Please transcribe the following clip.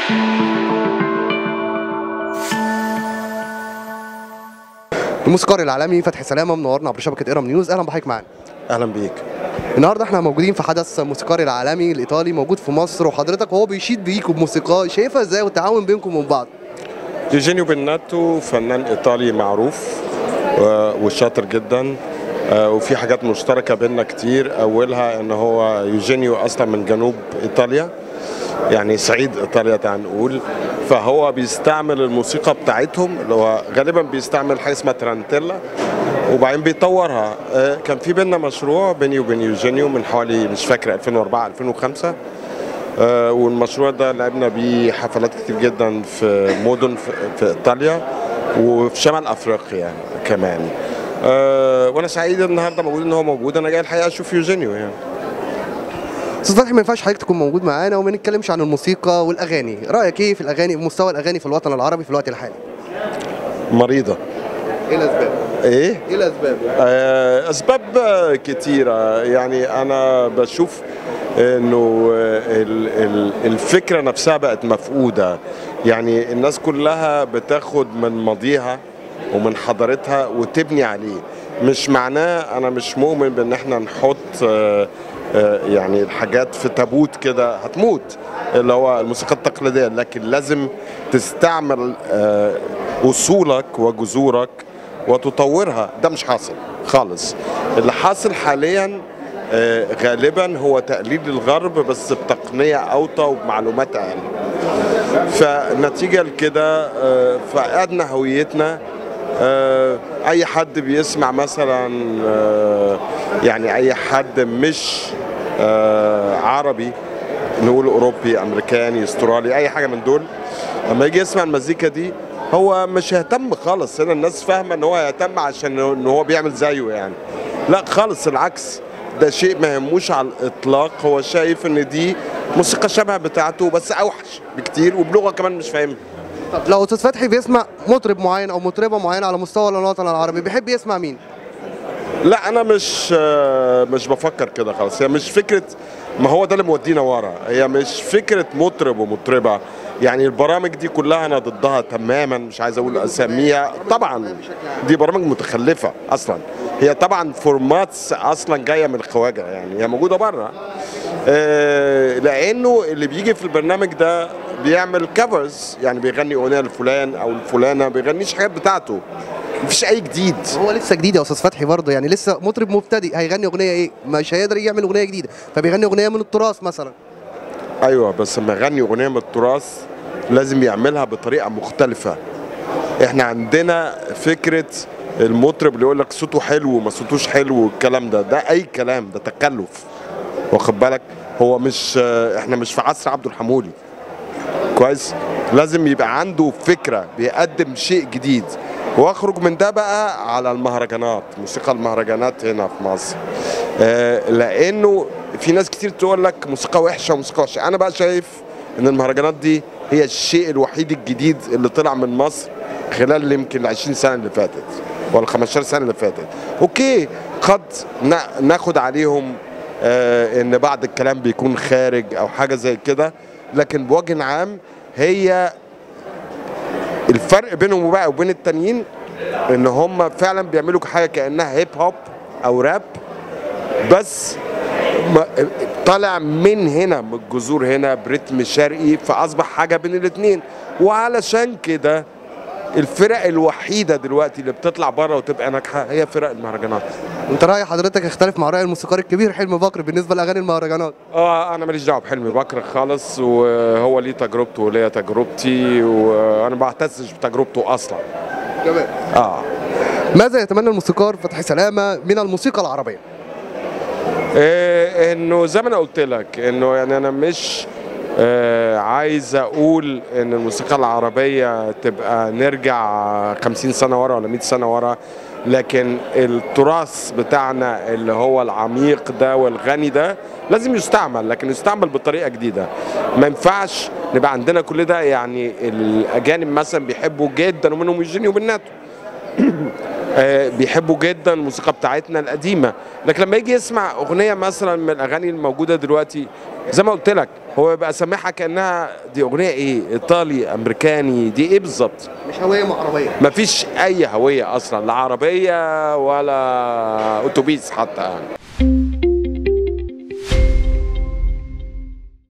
الموسيقار العالمي فتحي سلامه منورنا عبر شبكه ايرام نيوز اهلا بحضرتك معانا اهلا بيك النهارده احنا موجودين في حدث موسيقار العالمي الايطالي موجود في مصر وحضرتك وهو بيشيد بيك وبموسيقاه شايفها ازاي والتعاون بينكم وبين بعض يوجينيو بناتو فنان ايطالي معروف و- وشاطر جدا آه، وفي حاجات مشتركه بيننا كتير اولها ان هو يوجينيو اصلا من جنوب ايطاليا يعني صعيد ايطاليا تعال نقول فهو بيستعمل الموسيقى بتاعتهم اللي هو غالبا بيستعمل حاجه اسمها ترانتيلا وبعدين بيطورها آه، كان في بينا مشروع بيني وبين يوجينيو من حوالي مش فاكر 2004 2005 آه، والمشروع ده لعبنا بيه حفلات كتير جدا في مدن في, في ايطاليا وفي شمال افريقيا يعني كمان أه وانا سعيد النهارده موجود ان هو موجود انا جاي الحقيقه اشوف يوجينيو يعني استاذ فتحي ما ينفعش حضرتك تكون موجود معانا وما نتكلمش عن الموسيقى والاغاني رايك ايه في الاغاني مستوى الاغاني في الوطن العربي في الوقت الحالي مريضه ايه الاسباب ايه ايه الاسباب آه، اسباب آه، كتيره يعني انا بشوف انه آه، ال- ال- الفكره نفسها بقت مفقوده يعني الناس كلها بتاخد من ماضيها ومن حضارتها وتبني عليه مش معناه انا مش مؤمن بان احنا نحط آه، آه، يعني الحاجات في تابوت كده هتموت اللي هو الموسيقى التقليديه لكن لازم تستعمل آه، اصولك وجذورك وتطورها ده مش حاصل خالص اللي حاصل حاليا آه، غالبا هو تقليد الغرب بس بتقنية أوطى وبمعلومات أقل فنتيجة لكده آه، فقدنا هويتنا آه، أي حد بيسمع مثلا آه، يعني أي حد مش آه، عربي نقول أوروبي أمريكاني أسترالي أي حاجة من دول لما يجي يسمع المزيكا دي هو مش هيهتم خالص هنا الناس فاهمه ان هو هيهتم عشان ان هو بيعمل زيه يعني لا خالص العكس ده شيء ما يهموش على الاطلاق هو شايف ان دي موسيقى شبه بتاعته بس اوحش بكتير وبلغه كمان مش فاهمها طب لو استاذ فتحي بيسمع مطرب معين او مطربه معينه على مستوى الوطن العربي بيحب يسمع مين لا انا مش آه، مش بفكر كده خالص هي مش فكره ما هو ده اللي مودينا ورا هي مش فكره مطرب ومطربه يعني البرامج دي كلها انا ضدها تماما مش عايز اقول اساميها طبعا دي برامج متخلفه اصلا هي طبعا فورماتس اصلا جايه من الخواجه يعني هي موجوده بره آه، لانه اللي بيجي في البرنامج ده بيعمل كفرز يعني بيغني اغنيه لفلان او لفلانه بيغنيش حاجات بتاعته مفيش اي جديد هو لسه جديد يا استاذ فتحي برضه يعني لسه مطرب مبتدئ هيغني اغنيه ايه مش هيقدر يعمل اغنيه جديده فبيغني اغنيه من التراث مثلا ايوه بس لما يغني اغنيه من التراث لازم يعملها بطريقه مختلفه احنا عندنا فكره المطرب اللي يقول لك صوته حلو وما صوتوش حلو والكلام ده ده اي كلام ده تكلف واخد بالك هو مش احنا مش في عصر عبد الحمولي كويس لازم يبقى عنده فكره بيقدم شيء جديد واخرج من ده بقى على المهرجانات موسيقى المهرجانات هنا في مصر آه لانه في ناس كتير تقول لك موسيقى وحشه وموسيقى وحشه انا بقى شايف ان المهرجانات دي هي الشيء الوحيد الجديد اللي طلع من مصر خلال يمكن ال 20 سنه اللي فاتت ولا 15 سنه اللي فاتت اوكي قد نا- ناخد عليهم آه ان بعض الكلام بيكون خارج او حاجه زي كده لكن بوجه عام هي الفرق بينهم وبقى وبين التانيين ان هم فعلا بيعملوا حاجه كانها هيب هوب او راب بس ما- طالع من هنا من الجذور هنا برتم شرقي فاصبح حاجه بين الاثنين وعلشان كده الفرق الوحيده دلوقتي اللي بتطلع بره وتبقى ناجحه هي فرق المهرجانات انت راي حضرتك يختلف مع راي الموسيقار الكبير حلمي بكر بالنسبه لاغاني المهرجانات اه انا ماليش دعوه بحلمي بكر خالص وهو ليه تجربته وليا تجربتي وانا ما بعتزش بتجربته اصلا تمام اه ماذا يتمنى الموسيقار فتحي سلامه من الموسيقى العربيه إيه انه زي ما انا قلت لك انه يعني انا مش آه عايز اقول ان الموسيقى العربيه تبقى نرجع 50 سنه ورا ولا 100 سنه ورا لكن التراث بتاعنا اللي هو العميق ده والغني ده لازم يستعمل لكن يستعمل بطريقه جديده ما ينفعش نبقى عندنا كل ده يعني الاجانب مثلا بيحبوا جدا ومنهم يوجينيو بناتو آه، بيحبوا جدا الموسيقى بتاعتنا القديمه لكن لما يجي يسمع اغنيه مثلا من الاغاني الموجوده دلوقتي زي ما قلت لك هو يبقى سامعها كانها دي اغنيه ايه ايطالي امريكاني دي ايه بالظبط مش هويه عربيه مفيش اي هويه اصلا لا عربيه ولا اتوبيس حتى يعني